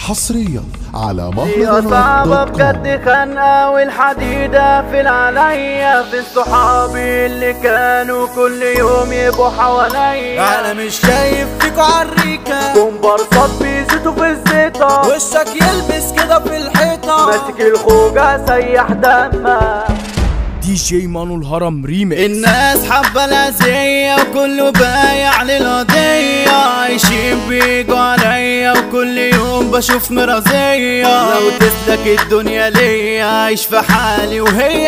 حصريا على يا مهرجانات صعبة دوت كوم بجد خنقة والحديدة في العليا في صحابي اللي كانوا كل يوم يبقوا حواليا انا مش شايف فيكوا عريكة كومبارسات بيزيتوا في الزيطة وشك يلبس كده في الحيطة ماسك الخوجة سيح دمك دي جي مانو الهرم ريميكس الناس حابة الأذية وكله بايع للقضية عايشين بيجوا عليا وكل يوم بشوف مرازية لو تسلك الدنيا ليا عايش في حالي وهي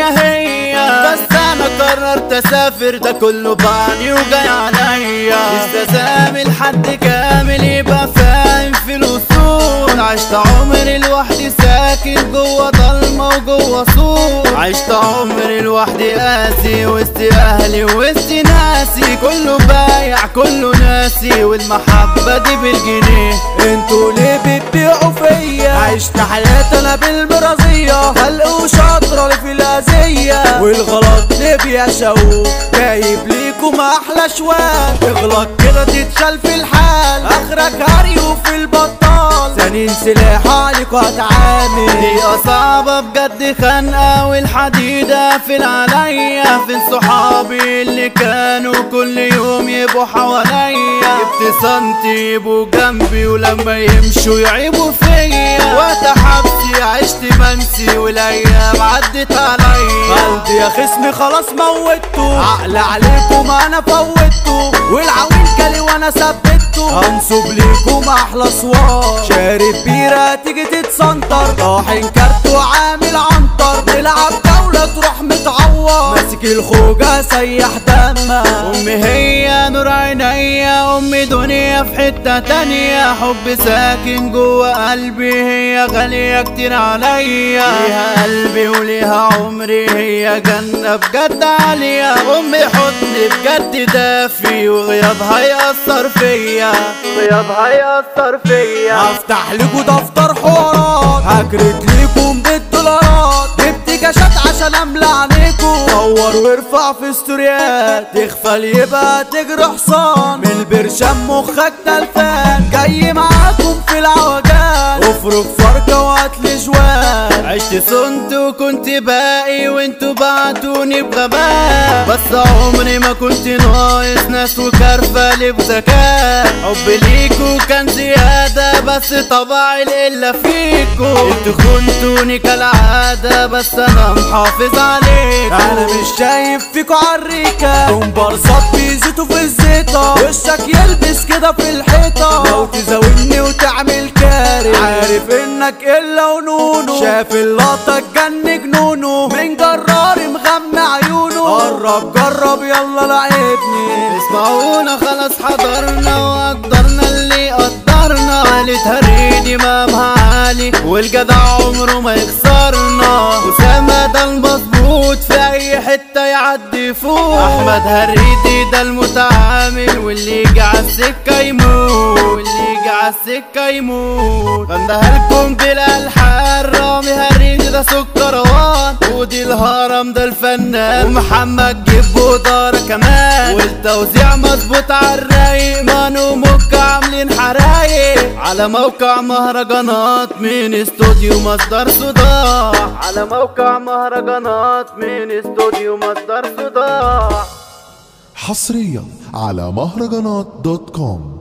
هي بس أنا قررت أسافر ده كله بعني وجاي عليا استسامي لحد كامل يبقى فاهم في الوصول عشت عمري لوحدي ساكن جوه ضلمة وجوه سور عشت عمري لوحدي قاسي وسط اهلي وسط ناسي كله بايع كله ناسي والمحبة دي بالجنيه انتوا ليه بتبيعوا فيا عشت حياتي انا بالمرازية خلق وشاطرة اللي في الأذية والغلط ليه بيشوق جايب ليكم احلى شوال اغلط كده تتشال في الحال اخرك هري وفي البطال سنين سلاح عليك وهتعامل دي صعبة بجد خنقة والحديدة في العليا فين صحابي اللي كانوا كل يوم يبقوا حواليا جبت سنتي يبقوا جنبي ولما يمشوا يعيبوا فيا وقت حبسي عشت منسي والايام عدت عليا قلبي يا خصمي خلاص موتته عقل عليكم انا فوتته والعويل جالي وانا ثبته هنصب ليكم احلى صور شارب بيرة تيجي تتسنطر طاحن كارت وعامل عنتر نلعب جولة تروح متعور ماسك الخوجة سيح دمك امي هي نور عينيا امي دنيا في حتة تانية حب ساكن جوه قلبي هي غالية كتير عليا ليها قلبي وليها عمري هي جنة بجد عالية امي حضني بجد دافي وغيابها يأثر فيا غيابها يأثر فيا هفتح لكوا دفتر حوارات هكرت ليكم بالدولارات جبت كاشات عشان املى عينيكوا صور وارفع في ستوريات تغفل يبقى تجري حصان من البرشام مخك تلفان جاي معاكم في العوجان افرك فرقة وهاتلي جوان عشت صنت وكنت باقي وانتوا بعتوني بغباء بس عمري ما كنت ناقص ناس وكرفة بذكاء حب ليكوا كان زيادة بس طبعي الإلا فيكوا انتوا خنتوني كالعادة بس انا محافظ عليكوا انا مش شايف فيكوا عريكة كومبارسات بيزيتوا في الزيطة وشك يلبس كده في الحيطة لو تزاولني وتعمل كارثة عارف انك الا ونونو شاف اللقطة تجن جنونه من جراري مغمى عيونه قرب جرب يلا لعبني اسمعونا خلاص حضرنا وقدرنا اللي قدرنا قالت هريدي مامها عالي والجدع عمره ما يخسرنا وسامة ده المظبوط في اي حتة يعدي فوق احمد هريدي ده المتعامل واللي يجي عالسكة يموت واللي يجي عالسكة يموت غناها لكم بالالحان رامي هريدي ده سكروان ودي الهرم ده الفنان ومحمد جيبو دار كمان والتوزيع مظبوط عالرايق مانو مكة عاملين حرايق على موقع مهرجانات من استوديو مصدر صداع على موقع مهرجانات من استوديو مصدر صداع حصريا على مهرجانات دوت كوم